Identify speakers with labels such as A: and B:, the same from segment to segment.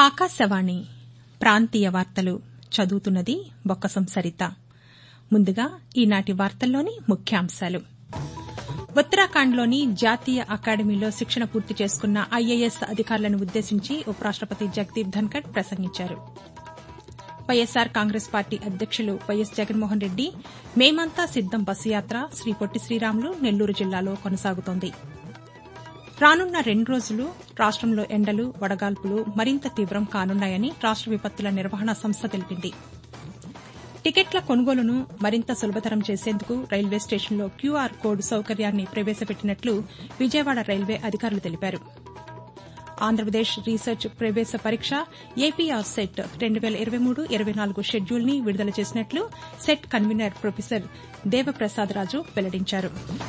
A: ఆకాశవాణి ప్రాంతీయ వార్తలు చదువుతున్నది బొక్కసం సరిత ముందుగా ఈనాటి వార్తల్లోని ముఖ్యాంశాలు ఉత్తరాఖండ్లోని జాతీయ అకాడమీలో శిక్షణ పూర్తి చేసుకున్న ఐఏఎస్ అధికారులను ఉద్దేశించి ఉపరాష్టపతి జగదీప్ ధన్కర్ ప్రసంగించారు వైఎస్సార్ కాంగ్రెస్ పార్టీ అధ్యక్షులు వైఎస్ జగన్మోహన్ రెడ్డి మేమంతా సిద్దం బస్సు యాత్ర శ్రీ పొట్టి శ్రీరాములు నెల్లూరు జిల్లాలో కొనసాగుతోంది రానున్న రెండు రోజులు రాష్టంలో ఎండలు వడగాల్పులు మరింత తీవ్రం కానున్నాయని రాష్ట విపత్తుల నిర్వహణ సంస్థ తెలిపింది టికెట్ల కొనుగోలును మరింత సులభతరం చేసేందుకు రైల్వే స్టేషన్లో క్యూఆర్ కోడ్ సౌకర్యాన్ని ప్రవేశపెట్టినట్లు విజయవాడ రైల్వే అధికారులు తెలిపారు ఆంధ్రప్రదేశ్ రీసెర్చ్ ప్రవేశ పరీక్ష ఏపీఆర్ సెట్ రెండు వేల ఇరవై మూడు ఇరవై నాలుగు షెడ్యూల్ని విడుదల చేసినట్లు సెట్ కన్వీనర్ ప్రొఫెసర్ దేవప్రసాదరాజు వెల్లడించారు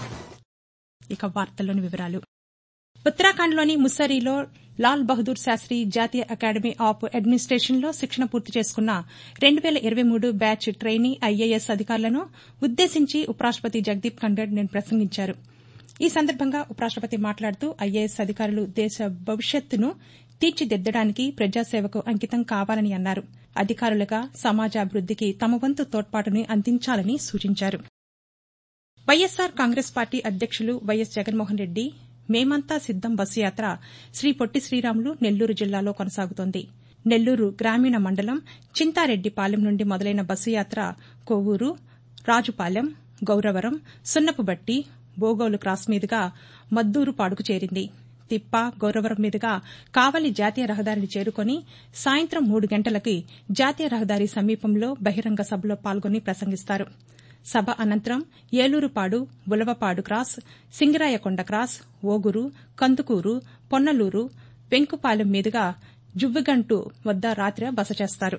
A: ఇక వార్తల్లోని వివరాలు ఉత్తరాఖండ్లోని ముస్సరీలో లాల్ బహదూర్ శాస్త్రి జాతీయ అకాడమీ ఆఫ్ అడ్మినిస్టేషన్లో శిక్షణ పూర్తి చేసుకున్న రెండు వేల ఇరవై మూడు బ్యాచ్ ట్రైనీ ఐఏఎస్ అధికారులను ఉద్దేశించి ఉపరాష్టపతి జగదీప్ ధన్కర్ నిన్న ప్రసంగించారు ఈ సందర్భంగా ఉపరాష్టపతి మాట్లాడుతూ ఐఏఎస్ అధికారులు దేశ భవిష్యత్తును తీర్చిదిద్దడానికి ప్రజాసేవకు అంకితం కావాలని అన్నారు అధికారులుగా సమాజాభివృద్దికి తమ వంతు తోడ్పాటుని అందించాలని సూచించారు వైఎస్సార్ కాంగ్రెస్ పార్టీ అధ్యక్షులు వైఎస్ జగన్మోహన్ రెడ్డి మేమంతా సిద్దం బస్సు యాత్ర శ్రీ పొట్టి శ్రీరాములు నెల్లూరు జిల్లాలో కొనసాగుతోంది నెల్లూరు గ్రామీణ మండలం చింతారెడ్డిపాలెం నుండి మొదలైన బస్సు యాత్ర కొవ్వూరు రాజుపాలెం గౌరవరం సున్నపుబట్టి బోగోలు క్రాస్ మీదుగా మద్దూరుపాడుకు చేరింది తిప్ప గౌరవరం మీదుగా కావలి జాతీయ రహదారిని చేరుకుని సాయంత్రం మూడు గంటలకి జాతీయ రహదారి సమీపంలో బహిరంగ సభలో పాల్గొని ప్రసంగిస్తారు సభ అనంతరం ఏలూరుపాడు బులవపాడు క్రాస్ సింగరాయకొండ క్రాస్ ఓగురు కందుకూరు పొన్నలూరు వెంకుపాలెం మీదుగా జువ్విగంటు వద్ద రాత్రి బస చేస్తారు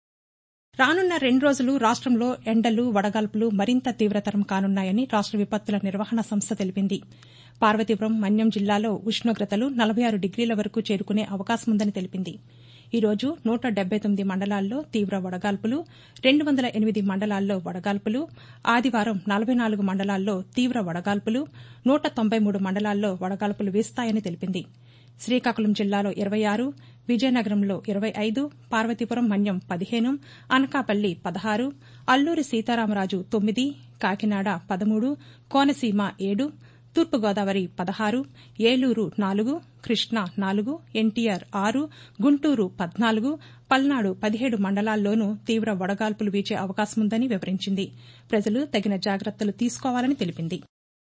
A: రానున్న రెండు రోజులు రాష్టంలో ఎండలు వడగాల్పులు మరింత తీవ్రతరం కానున్నాయని రాష్ట విపత్తుల నిర్వహణ సంస్థ తెలిపింది పార్వతీపురం మన్యం జిల్లాలో ఉష్ణోగ్రతలు నలభై ఆరు డిగ్రీల వరకు చేరుకునే అవకాశముందని తెలిపింది ఈ రోజు నూట డెబ్బై తొమ్మిది మండలాల్లో తీవ్ర వడగాల్పులు రెండు వందల ఎనిమిది మండలాల్లో వడగాల్పులు ఆదివారం నలభై నాలుగు మండలాల్లో తీవ్ర వడగాల్పులు నూట తొంభై మూడు మండలాల్లో వడగాల్పులు వీస్తాయని తెలిపింది శ్రీకాకుళం జిల్లాలో ఇరవై ఆరు విజయనగరంలో ఇరవై ఐదు పార్వతీపురం మన్యం పదిహేను అనకాపల్లి పదహారు అల్లూరి సీతారామరాజు తొమ్మిది కాకినాడ పదమూడు కోనసీమ ఏడు తూర్పుగోదావరి పదహారు ఏలూరు నాలుగు కృష్ణా నాలుగు ఎన్టీఆర్ ఆరు గుంటూరు పద్నాలుగు పల్నాడు పదిహేడు మండలాల్లోనూ తీవ్ర వడగాల్పులు వీచే అవకాశముందని వివరించింది ప్రజలు తగిన జాగ్రత్తలు తీసుకోవాలని తెలిపింది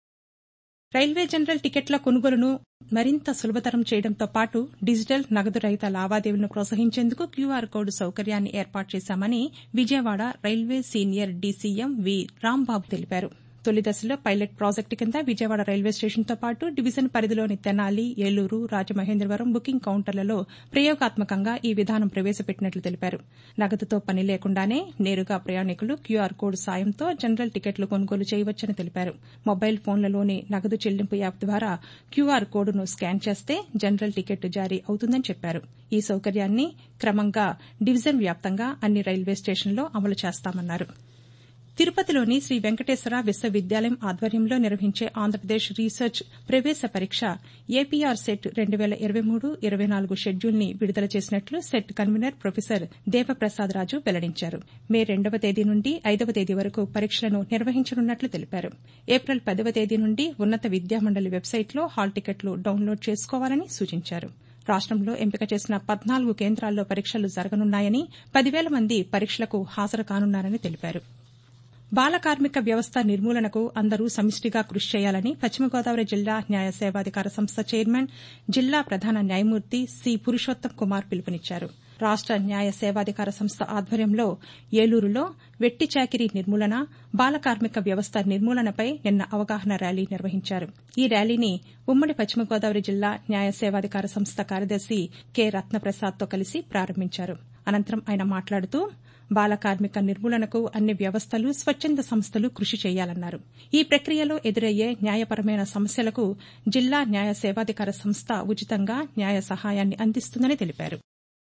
A: రైల్వే జనరల్ టికెట్ల కొనుగోలును మరింత సులభతరం చేయడంతో పాటు డిజిటల్ నగదు రహిత లావాదేవీలను ప్రోత్సహించేందుకు క్యూఆర్ కోడ్ సౌకర్యాన్ని ఏర్పాటు చేశామని Vijayawada railway senior DCM V Rambabu తెలిపారు తొలి దశలో పైలట్ ప్రాజెక్టు కింద విజయవాడ రైల్వే స్టేషన్తో పాటు డివిజన్ పరిధిలోని తెనాలి ఏలూరు రాజమహేంద్రవరం బుకింగ్ కౌంటర్లలో ప్రయోగాత్మకంగా ఈ విధానం ప్రవేశపెట్టినట్లు తెలిపారు నగదుతో పని లేకుండానే నేరుగా ప్రయాణికులు క్యూఆర్ కోడ్ సాయంతో జనరల్ టికెట్లు కొనుగోలు చేయవచ్చని తెలిపారు మొబైల్ ఫోన్లలోని నగదు చెల్లింపు యాప్ ద్వారా క్యూఆర్ కోడ్ను స్కాన్ చేస్తే జనరల్ టికెట్ జారీ అవుతుందని చెప్పారు ఈ సౌకర్యాన్ని క్రమంగా డివిజన్ వ్యాప్తంగా అన్ని రైల్వే స్టేషన్లలో అమలు చేస్తామన్నారు తిరుపతిలోని శ్రీ వెంకటేశ్వర విశ్వవిద్యాలయం ఆధ్వర్యంలో నిర్వహించే ఆంధ్రప్రదేశ్ రీసెర్చ్ ప్రవేశ పరీక్ష ఏపీఆర్ సెట్ రెండు వేల ఇరవై మూడు ఇరవై నాలుగు షెడ్యూల్ని విడుదల చేసినట్లు సెట్ కన్వీనర్ ప్రొఫెసర్ దేవప్రసాదరాజు వెల్లడించారు మే రెండవ తేదీ నుండి ఐదవ తేదీ వరకు పరీక్షలను నిర్వహించనున్నట్లు తెలిపారు ఏప్రిల్ పదవ తేదీ నుండి ఉన్నత విద్యామండలి వెబ్సైట్లో హాల్ టికెట్లు డౌన్లోడ్ చేసుకోవాలని సూచించారు రాష్టంలో ఎంపిక చేసిన పద్నాలుగు కేంద్రాల్లో పరీక్షలు జరగనున్నాయని పదివేల మంది పరీక్షలకు హాజరు కానున్నారని తెలిపారు బాల కార్మిక వ్యవస్థ నిర్మూలనకు అందరూ సమిష్టిగా కృషి చేయాలని పశ్చిమ గోదావరి జిల్లా న్యాయ సేవాధికార సంస్థ చైర్మన్ జిల్లా ప్రధాన న్యాయమూర్తి సి పురుషోత్తం కుమార్ పిలుపునిచ్చారు రాష్ట న్యాయ సేవాధికార సంస్థ ఆధ్వర్యంలో ఏలూరులో వెట్టి చాకిరీ నిర్మూలన బాల కార్మిక వ్యవస్థ నిర్మూలనపై నిన్న అవగాహన ర్యాలీ నిర్వహించారు ఈ ర్యాలీని ఉమ్మడి పశ్చిమ గోదావరి జిల్లా న్యాయ సేవాధికార సంస్థ కార్యదర్శి కె రత్నప్రసాద్తో కలిసి ప్రారంభించారు అనంతరం ఆయన మాట్లాడుతూ బాల కార్మిక నిర్మూలనకు అన్ని వ్యవస్థలు స్వచ్చంద సంస్థలు కృషి చేయాలన్నారు ఈ ప్రక్రియలో ఎదురయ్యే న్యాయపరమైన సమస్యలకు జిల్లా న్యాయ సేవాధికార సంస్థ ఉచితంగా న్యాయ సహాయాన్ని అందిస్తుందని తెలిపారు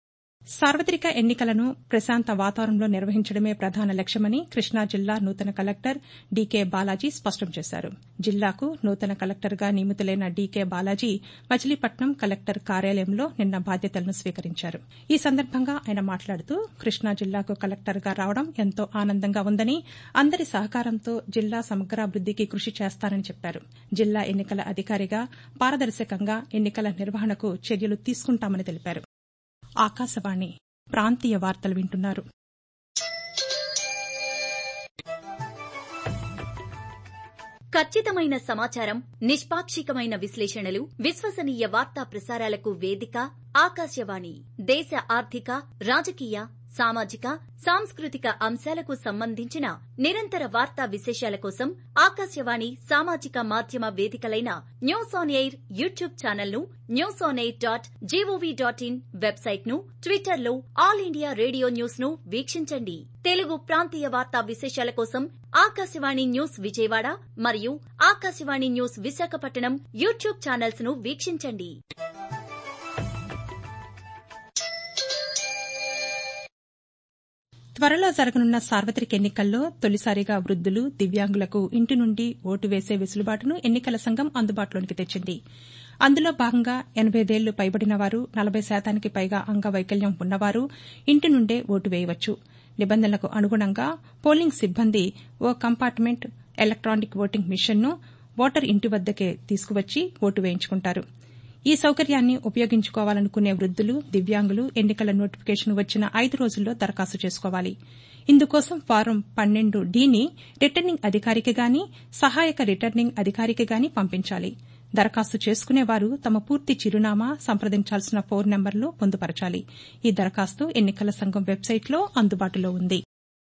A: సార్వతిక ఎన్నికలను ప్రశాంత వాతావరణంలో నిర్వహించడమే ప్రధాన లక్ష్యమని కృష్ణా జిల్లా నూతన కలెక్టర్ డీకే బాలాజీ స్పష్టం చేశారు జిల్లాకు నూతన కలెక్టర్గా నియమితులైన డీకే బాలాజీ మచిలీపట్నం కలెక్టర్ కార్యాలయంలో నిన్న బాధ్యతలను స్వీకరించారు ఈ సందర్భంగా ఆయన మాట్లాడుతూ కృష్ణా జిల్లాకు కలెక్టర్గా రావడం ఎంతో ఆనందంగా ఉందని అందరి సహకారంతో జిల్లా సమగ్రాభివృద్దికి కృషి చేస్తానని చెప్పారు జిల్లా ఎన్నికల అధికారిగా పారదర్శకంగా ఎన్నికల నిర్వహణకు చర్యలు తీసుకుంటామని తెలిపారు ఆకాశవాణి ప్రాంతీయ వార్తలు వింటున్నారు
B: ఖచ్చితమైన సమాచారం నిష్పాక్షికమైన విశ్లేషణలు విశ్వసనీయ వార్తా ప్రసారాలకు వేదిక ఆకాశవాణి దేశ ఆర్థిక రాజకీయ సామాజిక సాంస్కృతిక అంశాలకు సంబంధించిన నిరంతర వార్తా విశేషాల కోసం ఆకాశవాణి సామాజిక మాధ్యమ వేదికలైన news on air YouTube channel ను news on air dot gov dot in website ను ట్విట్టర్ లో ఆల్ ఇండియా రేడియో న్యూస్ ను వీక్షించండి తెలుగు ప్రాంతీయ వార్తా విశేషాల కోసం ఆకాశవాణి న్యూస్ విజయవాడ మరియు Akashvani news Visakhapatnam YouTube channels ను వీక్షించండి
A: త్వరలో జరగనున్న సార్వత్రిక ఎన్నికల్లో తొలిసారిగా వృద్దులు దివ్యాంగులకు ఇంటి నుండి ఓటు వేసే వెసులుబాటును ఎన్నికల సంఘం అందుబాటులోకి తెచ్చింది అందులో భాగంగా ఎనబైదేళ్లు పైబడిన వారు నలభై శాతానికి పైగా అంగవైకల్యం ఉన్నవారు ఇంటి నుండే ఓటు వేయవచ్చు నిబంధనలకు అనుగుణంగా పోలింగ్ సిబ్బంది ఓ కంపార్ట్మెంట్ ఎలక్టానిక్ ఓటింగ్ మిషన్ను ఓటర్ ఇంటి వద్దకే తీసుకువచ్చి ఓటు వేయించుకుంటారు ఈ సౌకర్యాన్ని ఉపయోగించుకోవాలనుకునే వృద్దులు దివ్యాంగులు ఎన్నికల నోటిఫికేషన్ వచ్చిన ఐదు రోజుల్లో దరఖాస్తు చేసుకోవాలి ఇందుకోసం ఫారం పన్నెండు డీని రిటర్నింగ్ అధికారికి గాని సహాయక రిటర్నింగ్ అధికారికి గాని పంపించాలి దరఖాస్తు చేసుకునేవారు తమ పూర్తి చిరునామా సంప్రదించాల్సిన ఫోన్ నెంబర్లు పొందుపరచాలి ఈ దరఖాస్తు ఎన్నికల సంఘం వెబ్సైట్లో అందుబాటులో ఉంది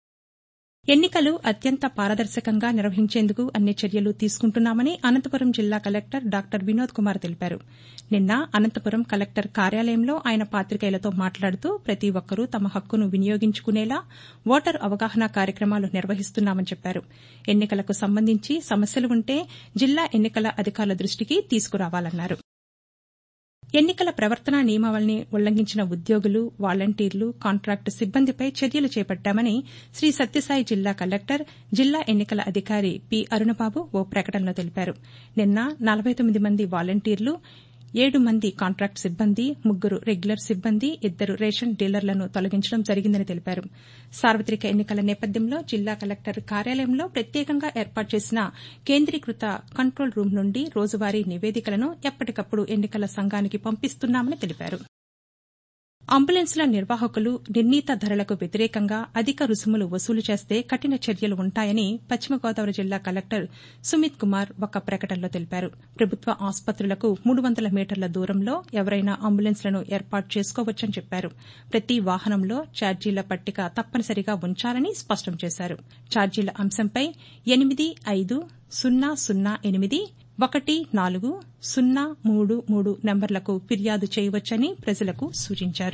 A: ఎన్నికలు అత్యంత పారదర్శకంగా నిర్వహించేందుకు అన్ని చర్యలు తీసుకుంటున్నామని అనంతపురం జిల్లా కలెక్టర్ డాక్టర్ వినోద్ కుమార్ తెలిపారు నిన్న అనంతపురం కలెక్టర్ కార్యాలయంలో ఆయన పాతికేయులతో మాట్లాడుతూ ప్రతి ఒక్కరూ తమ హక్కును వినియోగించుకునేలా ఓటర్ అవగాహన కార్యక్రమాలు నిర్వహిస్తున్నామని చెప్పారు ఎన్నికలకు సంబంధించి సమస్యలు ఉంటే జిల్లా ఎన్నికల అధికారుల దృష్టికి తీసుకురావాలన్నారు ఎన్నికల ప్రవర్తనా నియమావళిని ఉల్లంఘించిన ఉద్యోగులు వాలంటీర్లు కాంట్రాక్టు సిబ్బందిపై చర్యలు చేపట్టామని శ్రీ సత్యసాయి జిల్లా కలెక్టర్ జిల్లా ఎన్నికల అధికారి పి అరుణబాబు ఓ ప్రకటనలో తెలిపారు నిన్న నలభై తొమ్మిది మంది వాలంటీర్లు ఏడు మంది కాంట్రాక్టు సిబ్బంది ముగ్గురు రెగ్యులర్ సిబ్బంది ఇద్దరు రేషన్ డీలర్లను తొలగించడం జరిగిందని తెలిపారు సార్వత్రిక ఎన్నికల నేపథ్యంలో జిల్లా కలెక్టర్ కార్యాలయంలో ప్రత్యేకంగా ఏర్పాటు చేసిన కేంద్రీకృత కంట్రోల్ రూం నుండి రోజువారీ నివేదికలను ఎప్పటికప్పుడు ఎన్నికల సంఘానికి పంపిస్తున్నామని తెలిపారు అంబులెన్స్ల నిర్వాహకులు నిర్ణీత ధరలకు వ్యతిరేకంగా అధిక రుసుములు వసూలు చేస్తే కఠిన చర్యలు ఉంటాయని పశ్చిమ గోదావరి జిల్లా కలెక్టర్ సుమిత్ కుమార్ ఒక ప్రకటనలో తెలిపారు ప్రభుత్వ ఆసుపత్రులకు మూడు వందల మీటర్ల దూరంలో ఎవరైనా అంబులెన్స్లను ఏర్పాటు చేసుకోవచ్చని చెప్పారు ప్రతి వాహనంలో ఛార్జీల పట్టిక తప్పనిసరిగా ఉంచాలని స్పష్టం చేశారు ఛార్జీల అంశంపై ఎనిమిది ఐదు సున్నా సున్నా ఎనిమిది ఒకటి నాలుగు సున్నా మూడు మూడు నంబర్లకు ఫిర్యాదు చేయవచ్చని ప్రజలకు సూచించారు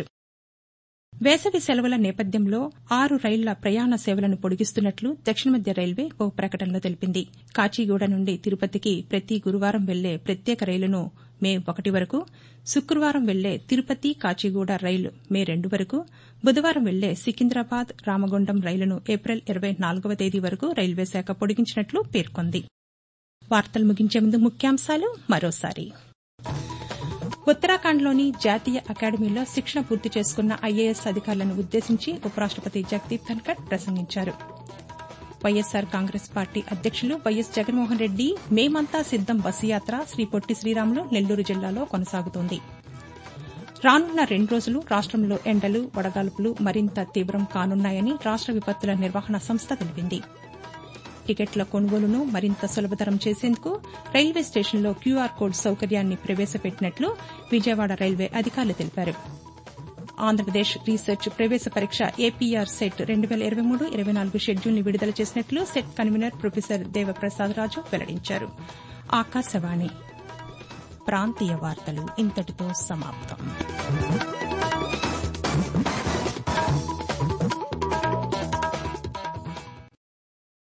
A: వేసవి సెలవుల నేపథ్యంలో ఆరు రైళ్ల ప్రయాణ సేవలను పొడిగిస్తున్నట్లు దక్షిణ మధ్య రైల్వే ఓ ప్రకటనలో తెలిపింది కాచిగూడ నుండి తిరుపతికి ప్రతి గురువారం వెళ్లే ప్రత్యేక రైలును మే ఒకటి వరకు శుక్రవారం వెళ్లే తిరుపతి కాచిగూడ రైలు మే రెండు వరకు బుధవారం వెళ్లే సికింద్రాబాద్ రామగుండం రైలును ఏప్రిల్ ఇరవై నాలుగవ తేదీ వరకు రైల్వే శాఖ పొడిగించినట్లు పేర్కొంది వార్తలు ముగించే ముందు ముఖ్యాంశాలు మరోసారి ఉత్తరాఖండ్లోని జాతీయ అకాడమీలో శిక్షణ పూర్తి చేసుకున్న ఐఏఎస్ అధికారులను ఉద్దేశించి ఉపరాష్టపతి జగదీప్ ధన్కర్ ప్రసంగించారు వైఎస్సార్ కాంగ్రెస్ పార్టీ అధ్యక్షులు వైఎస్ జగన్మోహన్ రెడ్డి మేమంతా సిద్దం బస్సు యాత్ర శ్రీ పొట్టి శ్రీరాములు నెల్లూరు జిల్లాలో కొనసాగుతోంది రానున్న రెండు రోజులు రాష్టంలో ఎండలు వడగాల్పులు మరింత తీవ్రం కానున్నాయని రాష్ట విపత్తుల నిర్వహణ సంస్థ తెలిపింది టికెట్ల కొనుగోలును మరింత సులభతరం చేసేందుకు రైల్వే స్టేషన్లో క్యూఆర్ కోడ్ సౌకర్యాన్ని ప్రవేశపెట్టినట్లు విజయవాడ రైల్వే అధికారులు తెలిపారు ఆంధ్రప్రదేశ్ రీసెర్చ్ ప్రవేశ పరీక్ష ఏపీఆర్ సెట్ రెండు వేల ఇరవై మూడు ఇరవై నాలుగు షెడ్యూల్ని విడుదల చేసినట్లు SET convener professor Devaprasad Raju వెల్లడించారు ఆకాశవాణి ప్రాంతీయ వార్తలు ఇంతటితో సమాప్తం